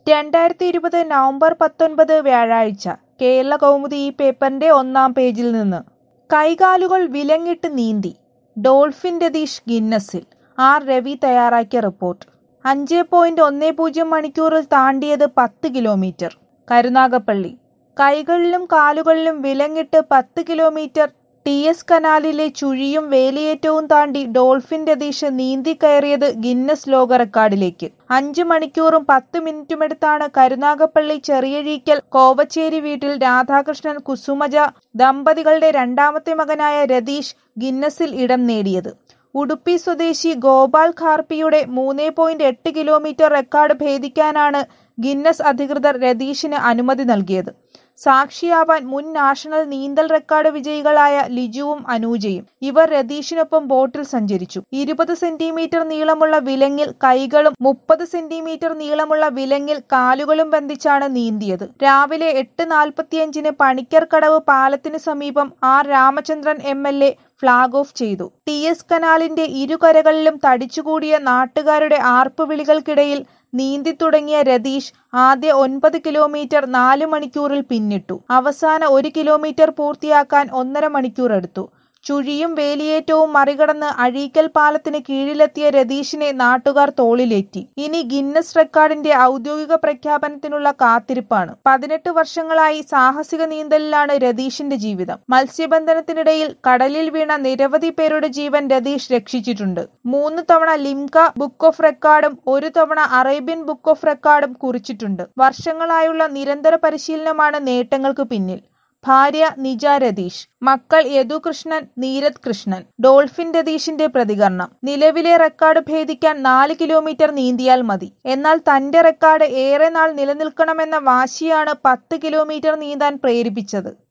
രണ്ടായിരത്തി ഇരുപത് നവംബർ പത്തൊൻപത് വ്യാഴാഴ്ച കേരള കൗമുദി ഈ പേപ്പറിന്റെ ഒന്നാം പേജിൽ നിന്ന് കൈകാലുകൾ വിലങ്ങിട്ട് നീന്തി ഡോൾഫിൻ രതീഷ് ഗിന്നസിൽ ആർ രവി തയ്യാറാക്കിയ റിപ്പോർട്ട് അഞ്ച് പോയിന്റ് ഒന്ന് പൂജ്യം മണിക്കൂറിൽ താണ്ടിയത് പത്ത് കിലോമീറ്റർ കരുനാഗപ്പള്ളി കൈകളിലും കാലുകളിലും വിലങ്ങിട്ട് പത്ത് കിലോമീറ്റർ ടി എസ് കനാലിലെ ചുഴിയും വേലിയേറ്റവും താണ്ടി ഡോൾഫിൻ രതീഷ് നീന്തി കയറിയത് ഗിന്നസ് ലോക റെക്കോർഡിലേക്ക് അഞ്ചു മണിക്കൂറും പത്ത് മിനിറ്റുമെടുത്താണ് കരുനാഗപ്പള്ളി ചെറിയഴീക്കൽ കോവച്ചേരി വീട്ടിൽ രാധാകൃഷ്ണൻ കുസുമജ ദമ്പതികളുടെ രണ്ടാമത്തെ മകനായ രതീഷ് ഗിന്നസിൽ ഇടം നേടിയത് ഉടുപ്പി സ്വദേശി ഗോപാൽ ഖാർപ്പിയുടെ മൂന്ന് പോയിന്റ് എട്ട് കിലോമീറ്റർ റെക്കോർഡ് ഭേദിക്കാനാണ് ഗിന്നസ് അധികൃതർ രതീഷിന് അനുമതി നൽകിയത് സാക്ഷിയാവാൻ മുൻ നാഷണൽ നീന്തൽ റെക്കോർഡ് വിജയികളായ ലിജുവും അനൂജയും ഇവർ രതീഷിനൊപ്പം ബോട്ടിൽ സഞ്ചരിച്ചു ഇരുപത് സെന്റിമീറ്റർ നീളമുള്ള വിലങ്ങിൽ കൈകളും മുപ്പത് സെന്റിമീറ്റർ നീളമുള്ള വിലങ്ങിൽ കാലുകളും ബന്ധിച്ചാണ് നീന്തിയത് രാവിലെ എട്ട് നാൽപ്പത്തിയഞ്ചിന് പണിക്കർക്കടവ് പാലത്തിനു സമീപം R Ramachandran M L A flag off ചെയ്തു ടി എസ് കനാലിന്റെ ഇരുകരകളിലും തടിച്ചുകൂടിയ നാട്ടുകാരുടെ ആർപ്പുവിളികൾക്കിടയിൽ നീന്തി തുടങ്ങിയ രതീഷ് ആദ്യ ഒൻപത് കിലോമീറ്റർ നാല് മണിക്കൂറിൽ പിന്നിട്ടു അവസാന ഒരു കിലോമീറ്റർ പൂർത്തിയാക്കാൻ ഒന്നര മണിക്കൂർ എടുത്തു ചുഴിയും വേലിയേറ്റവും മറികടന്ന് അഴീക്കൽ പാലത്തിന് കീഴിലെത്തിയ രതീഷിനെ നാട്ടുകാർ തോളിലേറ്റി ഇനി ഗിന്നസ് റെക്കോർഡിന്റെ ഔദ്യോഗിക പ്രഖ്യാപനത്തിനുള്ള കാത്തിരിപ്പാണ് പതിനെട്ട് വർഷങ്ങളായി സാഹസിക നീന്തലിലാണ് രതീഷിന്റെ ജീവിതം മത്സ്യബന്ധനത്തിനിടയിൽ കടലിൽ വീണ നിരവധി പേരുടെ ജീവൻ രതീഷ് രക്ഷിച്ചിട്ടുണ്ട് മൂന്ന് തവണ ലിംക ബുക്ക് ഓഫ് റെക്കോർഡും ഒരു തവണ അറേബ്യൻ ബുക്ക് ഓഫ് റെക്കോർഡും കുറിച്ചിട്ടുണ്ട് വർഷങ്ങളായുള്ള നിരന്തര പരിശീലനമാണ് നേട്ടങ്ങൾക്ക് പിന്നിൽ ഭാര്യ നിജ രതീഷ് മക്കൾ യദുകൃഷ്ണൻ നീരത് കൃഷ്ണൻ ഡോൾഫിൻ രതീഷിന്റെ പ്രതികരണം നിലവിലെ റെക്കോർഡ് ഭേദിക്കാൻ നാല് കിലോമീറ്റർ നീന്തിയാൽ മതി എന്നാൽ തന്റെ റെക്കോർഡ് ഏറെ നാൾ നിലനിൽക്കണമെന്ന വാശിയാണ് പത്ത് കിലോമീറ്റർ നീന്താൻ പ്രേരിപ്പിച്ചത്